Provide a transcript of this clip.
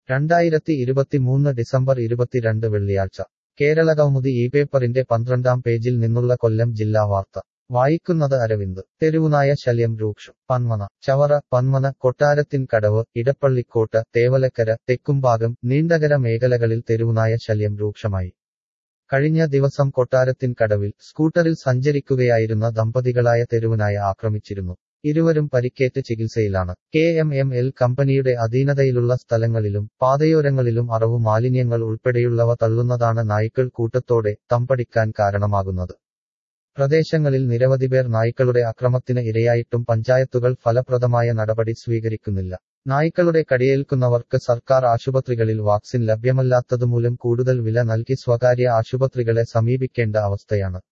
രണ്ടായിരത്തി ഇരുപത്തിമൂന്ന് ഡിസംബർ ഇരുപത്തിരണ്ട് വെള്ളിയാഴ്ച കേരളകൗമുദി ഈ പേപ്പറിന്റെ പന്ത്രണ്ടാം പേജിൽ നിന്നുള്ള കൊല്ലം ജില്ലാ വാർത്ത വായിക്കുന്നത് അരവിന്ദ് തെരുവുനായ ശല്യം രൂക്ഷം പന്മന ചവറ പന്മന കൊട്ടാരത്തിൻ കടവ് ഇടപ്പള്ളിക്കോട്ട് തേവലക്കര തെക്കുംഭാഗം നീണ്ടകര മേഖലകളിൽ തെരുവുനായ ശല്യം രൂക്ഷമായി കഴിഞ്ഞ ദിവസം കൊട്ടാരത്തിൻ കടവിൽ സ്കൂട്ടറിൽ സഞ്ചരിക്കുകയായിരുന്ന ദമ്പതികളായ തെരുവുനായ ആക്രമിച്ചിരുന്നു ഇരുവരും പരിക്കേറ്റ് ചികിത്സയിലാണ് കെ എം എം എൽ കമ്പനിയുടെ അധീനതയിലുള്ള സ്ഥലങ്ങളിലും പാതയോരങ്ങളിലും അറവു മാലിന്യങ്ങൾ ഉൾപ്പെടെയുള്ളവ തള്ളുന്നതാണ് നായ്ക്കൾ കൂട്ടത്തോടെ തമ്പടിക്കാൻ കാരണമാകുന്നത് പ്രദേശങ്ങളിൽ നിരവധി പേർ നായ്ക്കളുടെ അക്രമത്തിന് ഇരയായിട്ടും പഞ്ചായത്തുകൾ ഫലപ്രദമായ നടപടി സ്വീകരിക്കുന്നില്ല നായ്ക്കളുടെ കടിയേൽക്കുന്നവർക്ക് സർക്കാർ ആശുപത്രികളിൽ വാക്സിൻ ലഭ്യമല്ലാത്തതുമൂലം കൂടുതൽ വില നൽകി സ്വകാര്യ ആശുപത്രികളെ സമീപിക്കേണ്ട അവസ്ഥയാണ്